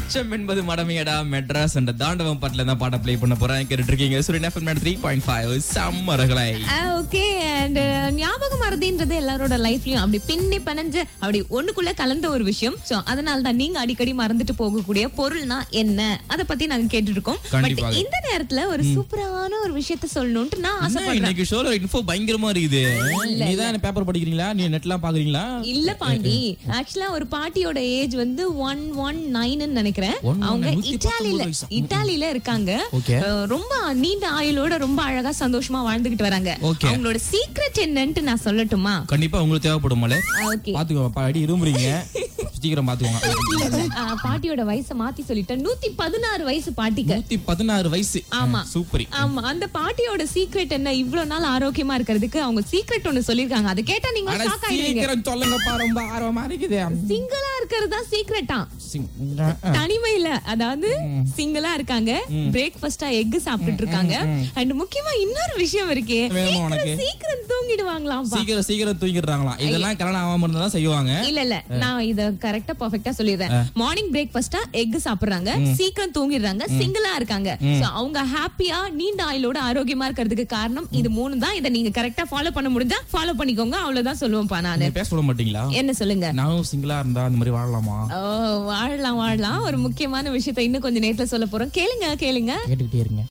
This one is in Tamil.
அச்சம் என்பது மடமையடா மெட்ராஸ் என்ற தாண்டவம் பாட்டுல தான் பாட்டை ப்ளே பண்ண போறேன் கேட்டுட்டு இருக்கீங்க Suriyan FM three point five சம்மரகளை ஓகே அண்ட் ஞாபகம் மறதின்றது எல்லாரோட லைஃப்லயும் அப்படி பின்னி பனஞ்சு அப்படி ஒண்ணுக்குள்ள கலந்த ஒரு விஷயம் சோ அதனால தான் நீங்க அடிக்கடி மறந்துட்டு போகக்கூடிய பொருள்னா என்ன அத பத்தி நாங்க கேட்டுட்டு இருக்கோம் பட் கண்டிப்பாக. இந்த நேரத்துல ஒரு சூப்பரான ஒரு விஷயத்த சொல்லணும்ட்டு நான் ஆசைப்படுறேன் இன்னைக்கு ஷோல இன்ஃபோ பயங்கரமா இருக்குது நீதான் பேப்பர் படிக்கிறீங்களா நீ நெட்லாம் பாக்குறீங்களா இல்ல பாண்டி ஆக்சுவலா ஒரு பாட்டியோட ஏஜ் வந்து ஒன் ஒன் நைன்னு நினைக்கிறேன் 119, அவங்க 119 இட்டாலியில வயசா? இட்டாலியில இருக்காங்க Okay. அஹ், ரொம்ப நீண்ட ஆயுளோட ரொம்ப அழகா சந்தோஷமா வாழ்ந்துகிட்டு வராங்க Okay. அவங்களோட சீக்ரெட் என்னன்ட்டு நான் சொல்லட்டுமா கண்டிப்பா உங்களுக்கு தேவைப்படும்ல ஓகே பாத்துக்கோங்க பாடி இரும்புறீங்க சீக்கிரம் பாத்துக்கோங்க ஆஹ் பாட்டியோட வயசை மாத்தி சொல்லிட்டேன் நூத்தி பதினாறு வயசு பாட்டிக்கு நூத்தி பதினாறு வயசு ஆமா. சூப்பர் ஆமா அந்த பாட்டியோட சீக்ரெட் என்ன இவ்வளவு நாள் ஆரோக்கியமா இருக்கிறதுக்கு அவங்க சீக்ரெட் ஒண்ணு சொல்லிருக்காங்க அதை கேட்டா நீங்க அட ஷாக் ஆயிடுவீங்க சீக்கிரம் சொல்லுங்கப்பா ரொம்ப ஆர்வமா இருக்குது சிங்கிளா இருக்கிறது தான் சீக்ரெட்டா சிங்- தனிமையில அதாவது சிங்கிளா இருக்காங்க பிரேக்ஃபாஸ்டா எக் சாப்பிட்டுட்டு இருக்காங்க அண்ட் முக்கியமா இன்னொரு விஷயம் இருக்கே வேணுமா உனக்கு? சீக்கிரம் சீக்கிரம் தூங்கிடுவாங்களாம் சீக்கிரம் சீக்கிரம் தூங்கிடுறாங்களாம் இதெல்லாம் கல்யாணம் ஆகாம இருந்தா தான் செய்வாங்க இல்ல இல்ல நான் இத கரெக்டா பெர்ஃபெக்ட்டா சொல்லிடுறேன் மார்னிங் பிரேக்ஃபாஸ்டா எக் சாப்பிடுறாங்க சீக்கிரம் தூங்கிடுறாங்க சிங்கிளா இருக்காங்க சோ அவங்க ஹாப்பியா நீண்ட ஆயுளோட ஆரோக்கியமா இருக்கிறதுக்கு காரணம் இது மூணு தான் இத நீங்க கரெக்டா ஃபாலோ பண்ண முடிஞ்சா ஃபாலோ பண்ணிக்கோங்க அவ்வளவுதான் சொல்லுவேன்ப்பா நானு நீங்க பேச சொல்ல மாட்டீங்களா என்ன சொல்லுங்க நானும் சிங்கிளா இருந்தா அந்த மாதிரி வாழலாமா ஓ வாழலாம் வாழலாம் ஒரு முக்கியமான விஷயத்தை இன்னும் கொஞ்ச நேரத்துல சொல்ல போறோம் கேளுங்க கேளுங்க கேட்டுக்கிட்டே இருங்க